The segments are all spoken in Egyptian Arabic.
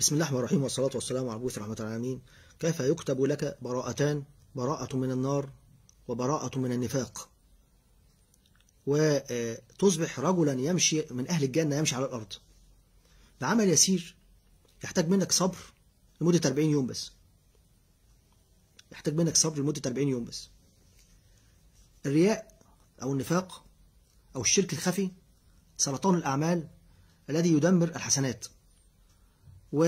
بسم الله الرحمن الرحيم والصلاة والسلام على مبعوث رحمة العالمين كيف يكتب لك براءتان براءة من النار وبراءة من النفاق وتصبح رجلا يمشي من أهل الجنة يمشي على الأرض ده عمل يسير يحتاج منك صبر لمدة 40 يوم بس يحتاج منك صبر لمدة 40 يوم بس الرياء أو النفاق أو الشرك الخفي سرطان الأعمال الذي يدمر الحسنات و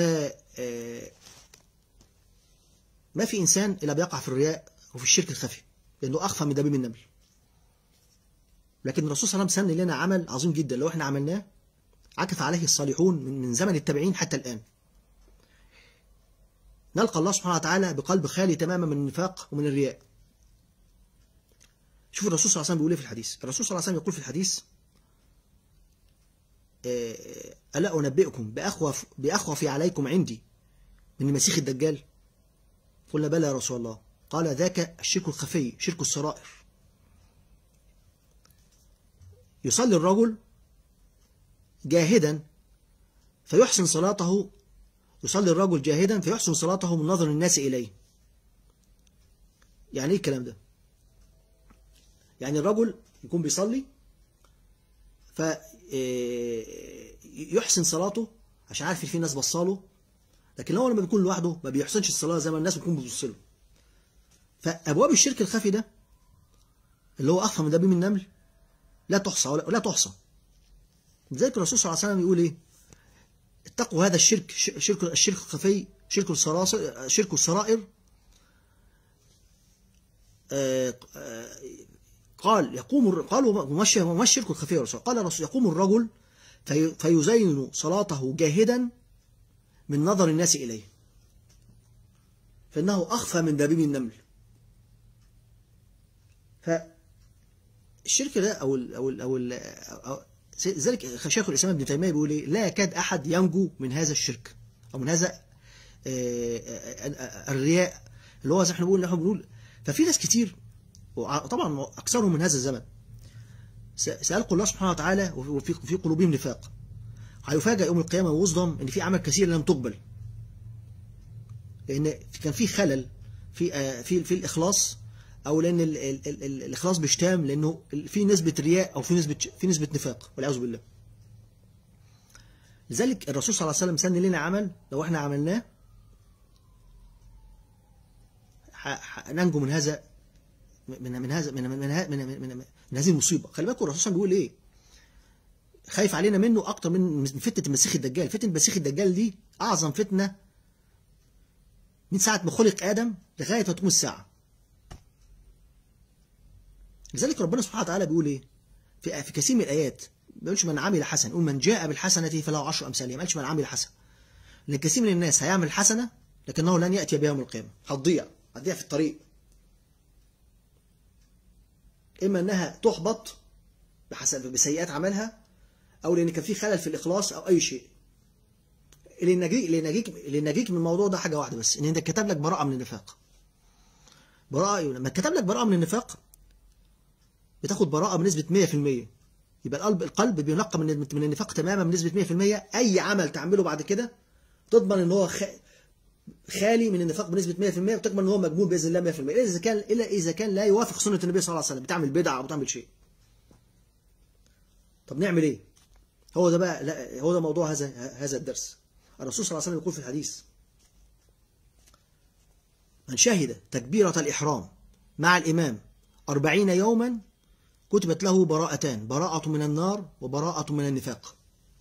ما في إنسان إلا بيقع في الرياء وفي الشرك الخفي لأنه أخفى من دبيب النمل لكن الرسول صلى الله عليه وسلم سن لنا عمل عظيم جدا لو احنا عملناه عكف عليه الصالحون من زمن التابعين حتى الآن نلقى الله سبحانه وتعالى بقلب خالي تماما من النفاق ومن الرياء شوف الرسول صلى الله عليه وسلم بيقول ايه في الحديث الرسول صلى الله عليه وسلم يقول في الحديث ألا أنبئكم بأخوف, بأخوف عليكم عندي من المسيح الدجال قلنا بلى يا رسول الله قال ذاك الشرك الخفي شرك السرائر يصلي الرجل جاهدا فيحسن صلاته يصلي الرجل جاهدا فيحسن صلاته من نظر الناس إليه يعني ايه الكلام ده يعني الرجل يكون بيصلي ف يحسن صلاته عشان عارف في ناس بصاله لكن هو لما بيكون لوحده ما بيحسنش الصلاه زي ما الناس بتكون بتبص له فابواب الشرك الخفي ده اللي هو اخفى من دبيب النمل لا تحصى ولا, لا تحصى لذلك الرسول صلى الله عليه وسلم يقول ايه اتقوا هذا الشرك شرك الشرك الخفي شرك السرائر شرك السرائر آه آه قال يقوم قالوا ما الشرك الخفي يا رسول قال الرسول يقوم الرجل في فيزين صلاته جاهدا من نظر الناس إليه فإنه أخفى من دبيب النمل فالشرك ده أو ال أو ال أو, ال أو ذلك شيخ الإسلام ابن تيمية بيقول إيه لا يكاد أحد ينجو من هذا الشرك أو من هذا الرياء اللي هو زي احنا بنقول احنا بنقول ففي ناس كتير وطبعا أكثرهم من هذا الزمن سيلقوا الله سبحانه وتعالى وفي في قلوبهم نفاق هيفاجئ يوم القيامة ويصدم إن في أعمال كثير لم تقبل لأن كان في خلل في في في الإخلاص أو لأن ال ال ال ال الإخلاص بيشتام لأنه في نسبة رياء أو في نسبة في نسبة نفاق والعياذ بالله لذلك الرسول صلى الله عليه وسلم سن لنا عمل لو احنا عملناه ننجو من هذا من من هذا من من من, من, من, من هذه المصيبه خلي بالكم الرسول صلى الله عليه وسلم بيقول ايه خايف علينا منه اكتر من فتنه المسيح الدجال فتنه المسيح الدجال دي اعظم فتنه من ساعه ما خلق ادم لغايه ما تقوم الساعه لذلك ربنا سبحانه وتعالى بيقول ايه في في كثير من الايات ما بيقولش من عمل حسن يقول من جاء بالحسنه فله عشر امثالها ما قالش من عمل حسن لان كثير من الناس هيعمل حسنه لكنه لن ياتي بها يوم القيامه هتضيع هتضيع في الطريق إما أنها تحبط بحسب بسيئات عملها أو لأن كان في خلل في الإخلاص أو أي شيء اللي ينجيك اللي ينجيك اللي ينجيك من الموضوع ده حاجة واحدة بس إن أنت كتب لك براءة من النفاق براءة لما كتب لك براءة من النفاق بتاخد براءة بنسبة 100% يبقى القلب القلب بينقى من من النفاق تماما بنسبة 100% أي عمل تعمله بعد كده تضمن إن هو خ... خالي من النفاق بنسبة 100% وتضمن ان هو مجموع باذن الله 100% الا اذا كان الا اذا كان لا يوافق سنة النبي صلى الله عليه وسلم بتعمل بدعة او بتعمل شيء. طب نعمل ايه؟ هو ده بقى لا هو ده موضوع هذا هذا الدرس. الرسول صلى الله عليه وسلم يقول في الحديث من شهد تكبيرة الإحرام مع الإمام أربعين يوما كتبت له براءتان براءة من النار وبراءة من النفاق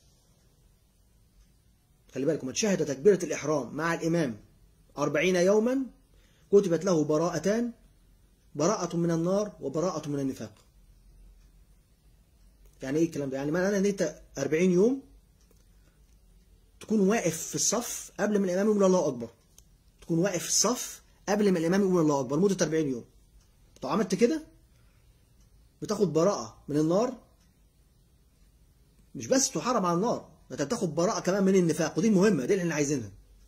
خلي بالكم من شهد تكبيرة الإحرام مع الإمام أربعين يوما كتبت له براءتان براءة من النار وبراءة من النفاق يعني ايه الكلام ده يعني معنى ان انت 40 يوم تكون واقف في الصف قبل ما الامام يقول الله اكبر تكون واقف في الصف قبل ما الامام يقول الله اكبر لمده 40 يوم لو عملت كده بتاخد براءة من النار مش بس تحرم على النار انت بتاخد براءة كمان من النفاق ودي مهمة دي اللي احنا عايزينها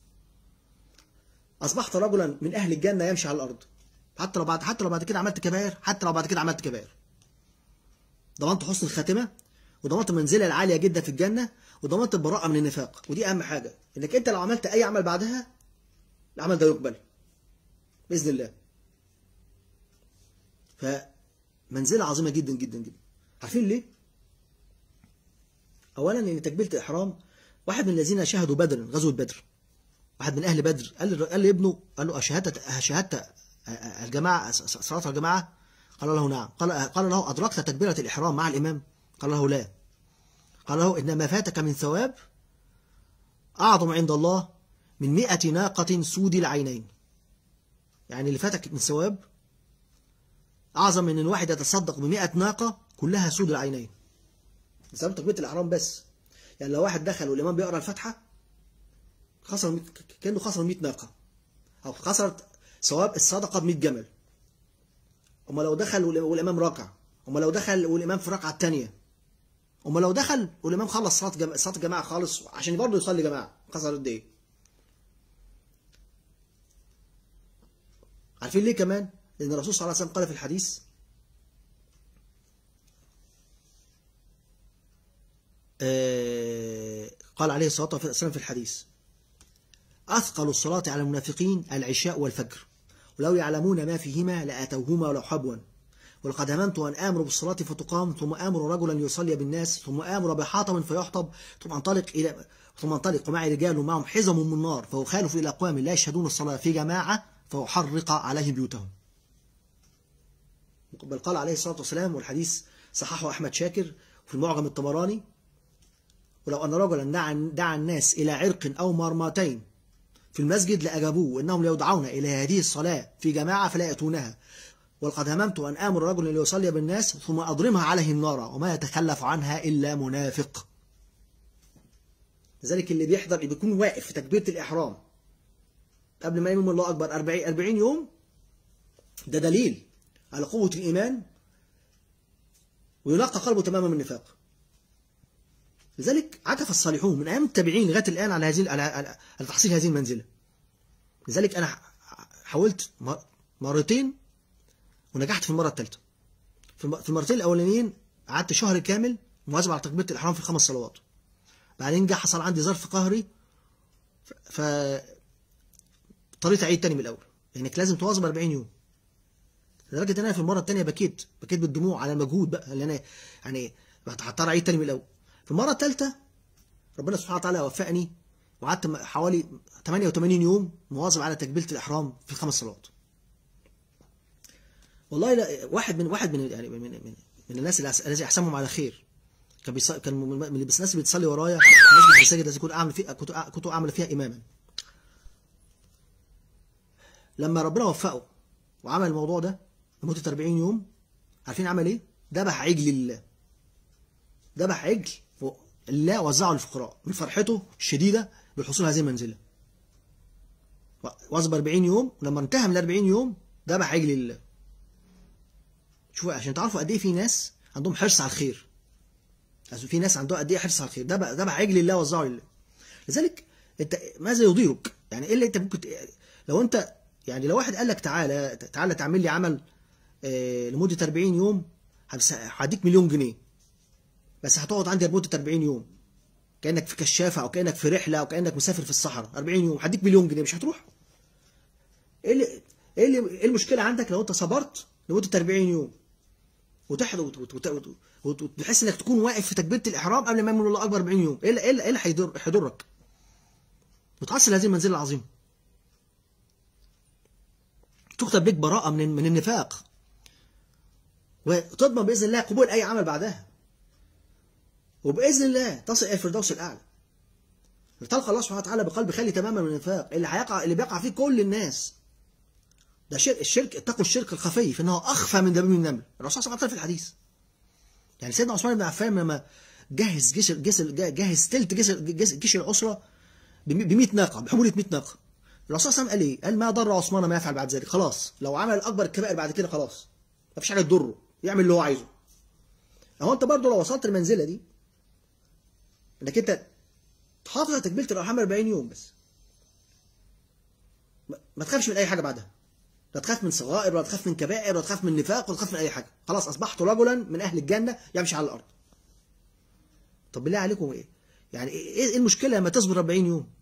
اصبحت رجلا من اهل الجنة يمشي على الارض حتى لو بعد حتى لو بعد كده عملت كبائر حتى لو بعد كده عملت كبائر ضمنت حسن الخاتمة وضمنت المنزلة العالية جدا في الجنة وضمانه البراءه من النفاق ودي اهم حاجه انك انت لو عملت اي عمل بعدها العمل ده يقبل باذن الله فمنزله عظيمه جدا جدا جدا عارفين ليه اولا ان تكبيره الاحرام واحد من الذين شهدوا بدرا غزوه بدر واحد من اهل بدر قال قال لابنه قال له اشهدت اشهدت الجماعه صلاه الجماعه قال له نعم قال قال له ادركت تكبيره الاحرام مع الامام قال له لا قال له ان ما فاتك من ثواب اعظم عند الله من مئة ناقة سود العينين يعني اللي فاتك من ثواب أعظم من أن واحد يتصدق بمئة ناقة كلها سود العينين بسبب تكبيرة الإحرام بس يعني لو واحد دخل والإمام بيقرأ الفاتحة خسر كأنه خسر 100 ناقة أو خسرت ثواب الصدقة ب 100 جمل أما لو دخل والإمام راكع أما لو دخل والإمام في الركعة الثانية أما لو دخل والإمام خلص صلاة جم... صلاة الجماعة خالص عشان برضه يصلي جماعة خسر قد إيه؟ عارفين ليه كمان؟ لأن الرسول صلى الله عليه وسلم قال في الحديث آه قال عليه الصلاة والسلام في الحديث أثقل الصلاة على المنافقين العشاء والفجر ولو يعلمون ما فيهما لأتوهما ولو حبوا ولقد هممت أن آمر بالصلاة فتقام ثم آمر رجلا يصلي بالناس ثم آمر بحاطب فيحطب ثم انطلق إلى ثم انطلق معي رجال معهم حزم من نار فأخالف إلى أقوام لا يشهدون الصلاة في جماعة فأحرق عليهم بيوتهم بل قال عليه الصلاة والسلام والحديث صححه أحمد شاكر في المعجم الطبراني ولو أن رجلا دعا, دعا الناس إلى عرق أو مرمتين في المسجد لأجابوه إنهم ليدعون إلى هذه الصلاة في جماعة فلا يأتونها ولقد هممت أن آمر رجلا ليصلي بالناس ثم أضرمها عليه النار وما يتخلف عنها إلا منافق لذلك اللي بيحضر اللي بيكون واقف في تكبيرة الإحرام قبل ما ينوم الله أكبر 40, 40 يوم ده دليل على قوة الإيمان وينقى قلبه تماما من النفاق لذلك عكف الصالحون من أيام التابعين لغاية الآن على هذه على تحصيل هذه المنزلة لذلك أنا حاولت مرتين ونجحت في المرة الثالثة في المرتين الأولانيين قعدت شهر كامل مواظب على تكبيرة الإحرام في الخمس صلوات بعدين جه حصل عندي ظرف قهري ف اضطريت أعيد تاني من الأول لأنك لازم تواظب 40 يوم لدرجة إن أنا في المرة الثانية بكيت بكيت بالدموع على المجهود بقى اللي أنا يعني هضطر أعيد تاني من الأول في المرة الثالثة ربنا سبحانه وتعالى وفقني وقعدت حوالي 88 يوم مواظب على تكبيرة الإحرام في الخمس صلوات. والله لا واحد من واحد من يعني من من, من الناس الذي احسنهم على خير كان بيص... كان من الناس اللي بتصلي ورايا الناس المساجد التي كنت اعمل فيها كنت كنت اعمل فيها اماما. لما ربنا وفقه وعمل الموضوع ده لمده 40 يوم عارفين عمل ايه؟ ذبح عجل لله. ذبح عجل الله وزعه للفقراء من فرحته الشديدة بالحصول هذه المنزلة واظب 40 يوم ولما انتهى من 40 يوم ذبح عجل لله شوفوا عشان تعرفوا قد ايه في ناس عندهم حرص على الخير يعني في ناس عندها قد ايه حرص على الخير ذبح ذبح عجل لله وزعه لله لذلك انت ماذا يضيرك يعني ايه اللي انت ممكن لو انت يعني لو واحد قال لك تعالى تعالى تعمل لي عمل آه لمده 40 يوم هديك مليون جنيه بس هتقعد عندي لمده 40 يوم كانك في كشافه او كانك في رحله او كانك مسافر في الصحراء 40 يوم هديك مليون جنيه مش هتروح ايه اللي ايه اللي ايه المشكله عندك لو انت صبرت لمده 40 يوم وتحضر وتحس انك تكون واقف في تكبيره الاحرام قبل ما يمن الله اكبر 40 يوم ايه اللي ايه اللي ايه اللي هيضرك وتحصل هذه المنزله العظيمه تكتب لك براءه من من النفاق وتضمن باذن الله قبول اي عمل بعدها وباذن الله تصل الى الفردوس الاعلى تلقى الله سبحانه وتعالى بقلب خالي تماما من النفاق اللي هيقع اللي بيقع فيه كل الناس ده شرك الشرك اتقوا الشرك الخفي فانه اخفى من دبيب النمل الرسول صلى الله عليه وسلم في الحديث يعني سيدنا عثمان بن عفان لما جهز جيش جيش جهز ثلث جيش جيش الاسره ب 100 ناقه بحموله 100 ناقه الرسول صلى الله عليه وسلم قال ايه؟ قال ما ضر عثمان ما يفعل بعد ذلك خلاص لو عمل اكبر الكبائر بعد كده خلاص ما فيش حاجه تضره يعمل اللي هو عايزه اهو انت برضه لو وصلت المنزله دي انك انت تحافظ على تكبيره الارحام 40 يوم بس ما تخافش من اي حاجه بعدها لا تخاف من صغائر ولا تخاف من كبائر ولا تخاف من نفاق ولا تخاف من اي حاجه خلاص اصبحت رجلا من اهل الجنه يمشي على الارض طب بالله عليكم ايه يعني ايه إيه المشكله لما تصبر 40 يوم